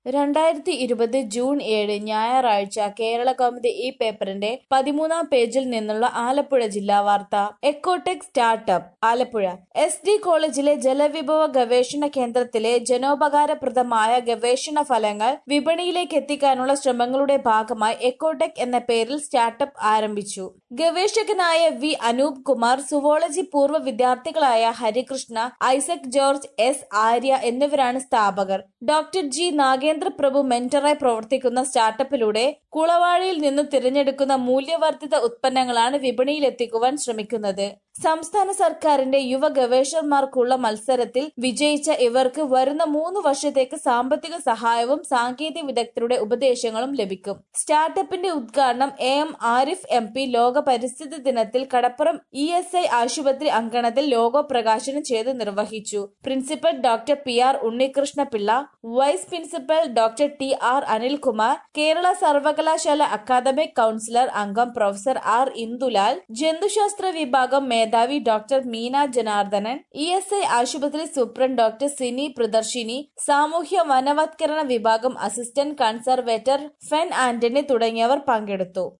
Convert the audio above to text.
രണ്ടായിരത്തി ഇരുപത് ജൂൺ ഏഴ് ഞായറാഴ്ച കേരള കൗമുദി ഈ പേപ്പറിന്റെ പതിമൂന്നാം പേജിൽ നിന്നുള്ള ആലപ്പുഴ ജില്ലാ വാർത്ത ecotech startup Alappuzha S D കോളേജിലെ ജലവിഭവ ഗവേഷണ കേന്ദ്രത്തിലെ ജനോപകാരപ്രദമായ ഗവേഷണ ഫലങ്ങൾ വിപണിയിലേക്ക് എത്തിക്കാനുള്ള ശ്രമങ്ങളുടെ ഭാഗമായി എക്കോടെക് എന്ന പേരിൽ സ്റ്റാർട്ടപ്പ് ആരംഭിച്ചു ഗവേഷകനായ വി അനൂപ് കുമാർ സുവോളജി പൂർവ്വ വിദ്യാർത്ഥികളായ ഹരികൃഷ്ണ ഐസക് ജോർജ് എസ് ആര്യ എന്നിവരാണ് സ്ഥാപകർ ഡോക്ടർ ജി നാഗേന്ദ്ര പ്രഭു മെന്ററായി പ്രവർത്തിക്കുന്ന സ്റ്റാർട്ടപ്പിലൂടെ കുളവാഴിയിൽ നിന്ന് തിരഞ്ഞെടുക്കുന്ന മൂല്യവർദ്ധിത ഉത്പന്നങ്ങളാണ് വിപണിയിൽ എത്തിക്കുവാൻ ശ്രമിക്കുന്നത് സംസ്ഥാന സർക്കാരിന്റെ യുവ ഗവേഷകർമാർക്കുള്ള മത്സരത്തിൽ വിജയിച്ച ഇവർക്ക് വരുന്ന മൂന്ന് വർഷത്തേക്ക് സാമ്പത്തിക സഹായവും സാങ്കേതിക വിദഗ്ധരുടെ ഉപദേശങ്ങളും ലഭിക്കും സ്റ്റാർട്ടപ്പിന്റെ ഉദ്ഘാടനം A M Arif M P ലോക പരിസ്ഥിതി ദിനത്തിൽ കടപ്പുറം ഇ എസ് ഐ ആശുപത്രി അങ്കണത്തിൽ ലോഗോ പ്രകാശനം ചെയ്ത് നിർവഹിച്ചു principal doctor P R Unnikrishna Pillai vice principal doctor T R Anilkumar Kerala സർവകലാശാല അക്കാദമിക് കൗൺസിലർ അംഗം പ്രൊഫസർ ആർ ഇന്ദുലാൽ ജന്തുശാസ്ത്ര വിഭാഗം മേധാവി doctor Meena Janardhanan E S I ആശുപത്രി സൂപ്രണ്ട് ഡോക്ടർ സിനി പ്രദർശിനി സാമൂഹ്യ വനവത്കരണ വിഭാഗം അസിസ്റ്റന്റ് കൺസർവേറ്റർ ഫെൻ ആന്റണി തുടങ്ങിയവർ പങ്കെടുത്തു